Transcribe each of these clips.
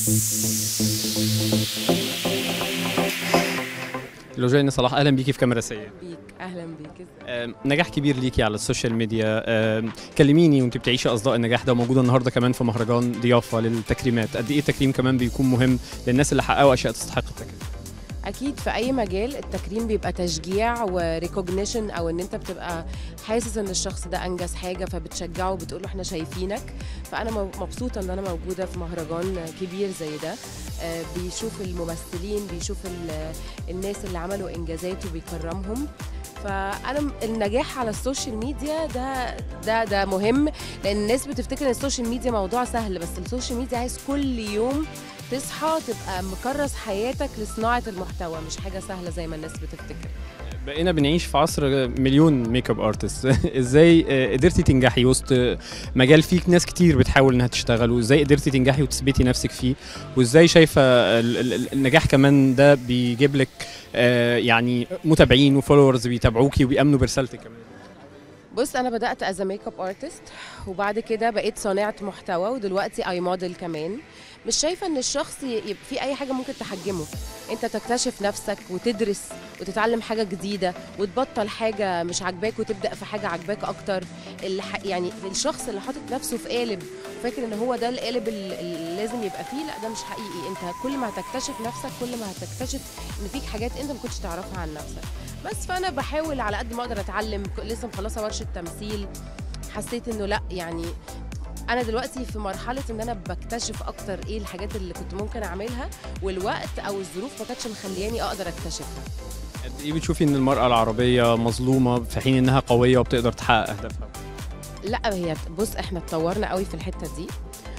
لوجين صلاح اهلا بيكي في كاميرا سيئه بيك اهلا بيك آم، نجاح كبير ليكي على السوشيال ميديا آم، كلميني وانت بتعيشي اصداء النجاح ده وموجوده النهارده كمان في مهرجان ضيافه للتكريمات قد ايه التكريم كمان بيكون مهم للناس اللي حققوا اشياء تستحق التكريم اكيد في اي مجال التكريم بيبقى تشجيع وريكوجنيشن او ان انت بتبقى حاسس ان الشخص ده انجز حاجه فبتشجعه وبتقول له احنا شايفينك فانا مو- مبسوطه ان انا موجوده في مهرجان كبير زي ده آه، بيشوف الممثلين بيشوف ال- الناس اللي عملوا انجازات وبيكرمهم فانا م- النجاح على السوشيال ميديا ده ده ده مهم لان الناس بتفتكر ان السوشيال ميديا موضوع سهل بس السوشيال ميديا عايز كل يوم تصحى تبقى مكرس حياتك لصناعه المحتوى مش حاجه سهله زي ما الناس بتفتكر بقينا بنعيش في عصر مليون ميك اب ارتست ازاي آه، قدرتي تنجحي وسط مجال فيه ناس كتير بتحاول انها تشتغل وازاي قدرتي تنجحي وتثبتي نفسك فيه وازاي شايفه ال- ال- ال- النجاح كمان ده بيجيب لك آه، يعني متابعين وفولورز بيتابعوكي وبيامنوا برسالتك كمان بص انا بدات از ميك اب ارتست وبعد كده بقيت صانعه محتوى ودلوقتي اي موديل كمان مش شايفه ان الشخص ي- يبقى في اي حاجه ممكن تحجمه انت تكتشف نفسك وتدرس وتتعلم حاجه جديده وتبطل حاجه مش عاجباك وتبدا في حاجه عاجباك اكتر الح... يعني الشخص اللي حاطط نفسه في قالب وفاكر ان هو ده القالب ال- اللي لازم يبقى فيه لا ده مش حقيقي انت كل ما هتكتشف نفسك كل ما هتكتشف ان فيك حاجات انت ما كنتش تعرفها عن نفسك بس فانا بحاول على قد ما اقدر اتعلم ك- لسه مخلصه ورشه تمثيل حسيت انه لا يعني انا دلوقتي في مرحله ان انا بكتشف اكتر ايه الحاجات اللي كنت ممكن اعملها والوقت او الظروف ما كانتش مخلياني اقدر اكتشفها قد ايه بتشوفي ان المراه العربيه مظلومه في حين انها قويه وبتقدر تحقق اهدافها لا هي بص احنا اتطورنا قوي في الحته دي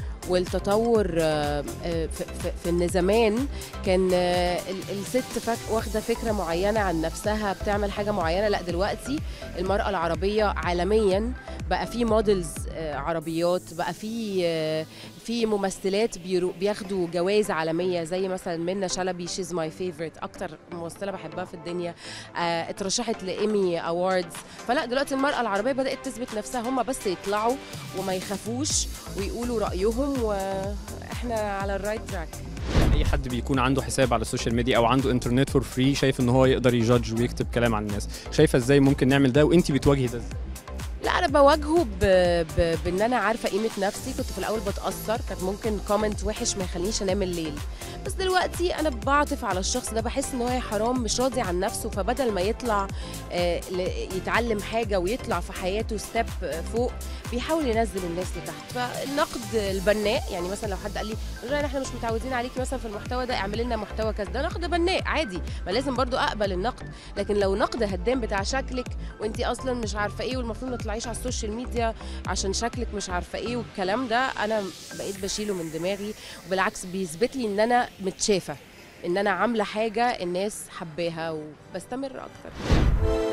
والتطور آه، آه، في, في, في ان زمان كان آه، ال- الست فاك واخده فكره معينه عن نفسها بتعمل حاجه معينه لا دلوقتي المراه العربيه عالميا بقى في موديلز آه، عربيات بقى في آه، في ممثلات بيرو- بياخدوا جوائز عالميه زي مثلا منى شلبي شيز ماي فيفورت اكتر ممثله بحبها في الدنيا آه، اترشحت لايمي اووردز فلا دلوقتي المراه العربيه بدات تثبت نفسها هم بس يطلعوا وما يخافوش ويقولوا رايهم واحنا على الرايت تراك اي حد بيكون عنده حساب على السوشيال ميديا او عنده انترنت فور فري شايف ان هو يقدر يجادج ويكتب كلام عن الناس شايفه ازاي ممكن نعمل ده وانت بتواجهي ده ازاي لا انا بواجهه ب... ب... بان انا عارفه قيمه نفسي كنت في الاول بتاثر كانت ممكن كومنت وحش ما يخلينيش انام الليل بس دلوقتي انا بعطف على الشخص ده بحس ان هو يا حرام مش راضي عن نفسه فبدل ما يطلع آه، ل- يتعلم حاجه ويطلع في حياته ستيب فوق بيحاول ينزل الناس لتحت فالنقد البناء يعني مثلا لو حد قال لي رجاء احنا مش متعودين عليكي مثلا في المحتوى ده اعمل لنا محتوى كذا ده نقد بناء عادي ما لازم برضو اقبل النقد لكن لو نقد هدام بتاع شكلك وانت اصلا مش عارفه ايه والمفروض ما تطلعيش على السوشيال ميديا عشان شكلك مش عارفه ايه والكلام ده انا بقيت بشيله من دماغي وبالعكس بيثبت لي ان انا متشافه ان انا عامله حاجه الناس حباها وبستمر اكتر